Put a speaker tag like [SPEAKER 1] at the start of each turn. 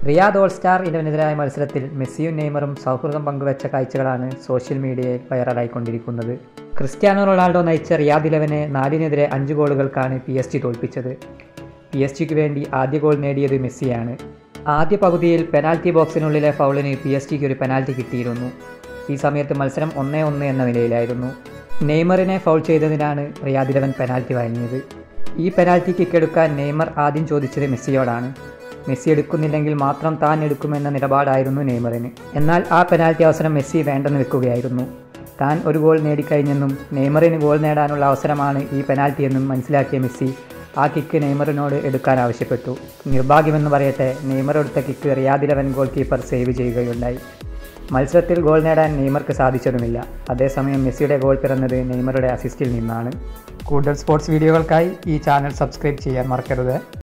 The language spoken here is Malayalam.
[SPEAKER 1] റിയാദ് ഓൾ സ്റ്റാർ ഇലവനെതിരായ മത്സരത്തിൽ മെസ്സിയും നെയ്മറും സൗഹൃദം പങ്കുവച്ച കാഴ്ചകളാണ് സോഷ്യൽ മീഡിയയിൽ വൈറലായിക്കൊണ്ടിരിക്കുന്നത് ക്രിസ്ത്യാനോ റൊണാൾഡോ നയിച്ച റിയാദ് ഇലവനെ നാലിനെതിരെ അഞ്ച് ഗോളുകൾക്കാണ് പി എസ് ജി തോൽപ്പിച്ചത് പി എസ് ജിക്ക് വേണ്ടി ആദ്യ ഗോൾ നേടിയത് മെസ്സിയാണ് ആദ്യ പകുതിയിൽ പെനാൽറ്റി ബോക്സിനുള്ളിലെ ഫൗളിന് പി എസ് ജിക്ക് ഒരു പെനാൽറ്റി കിട്ടിയിരുന്നു ഈ സമയത്ത് മത്സരം ഒന്നേ ഒന്ന് എന്ന നിലയിലായിരുന്നു നെയ്മറിനെ ഫൗൾ ചെയ്തതിനാണ് റിയാദ് ഇലവൻ പെനാൽറ്റി വഴങ്ങിയത് ഈ പെനാൽറ്റി കിക്ക് എടുക്കാൻ നെയ്മർ ആദ്യം ചോദിച്ചത് മെസ്സിയോടാണ് മെസ്സി എടുക്കുന്നില്ലെങ്കിൽ മാത്രം താൻ എടുക്കുമെന്ന നിലപാടായിരുന്നു നെയ്മറിന് എന്നാൽ ആ പെനാൽറ്റി അവസരം മെസ്സി വേണ്ടെന്ന് വെക്കുകയായിരുന്നു താൻ ഒരു ഗോൾ നേടിക്കഴിഞ്ഞെന്നും നെയ്മറിന് ഗോൾ നേടാനുള്ള അവസരമാണ് ഈ പെനാൽറ്റി എന്നും മനസ്സിലാക്കിയ മെസ്സി ആ കിക്ക് നെയ്മറിനോട് എടുക്കാൻ ആവശ്യപ്പെട്ടു നിർഭാഗ്യമെന്ന് പറയട്ടെ നെയ്മർ എടുത്ത kick Riyadh eleven goalkeeper save ചെയ്യുകയുണ്ടായി മത്സരത്തിൽ ഗോൾ നേടാൻ നെയ്മർക്ക് സാധിച്ചതുമില്ല അതേസമയം മെസ്സിയുടെ ഗോൾ പിറന്നത് നെയ്മറുടെ അസിസ്റ്റിൽ നിന്നാണ് കൂടുതൽ സ്പോർട്സ് വീഡിയോകൾക്കായി ഈ ചാനൽ സബ്സ്ക്രൈബ് ചെയ്യാൻ മറക്കരുത്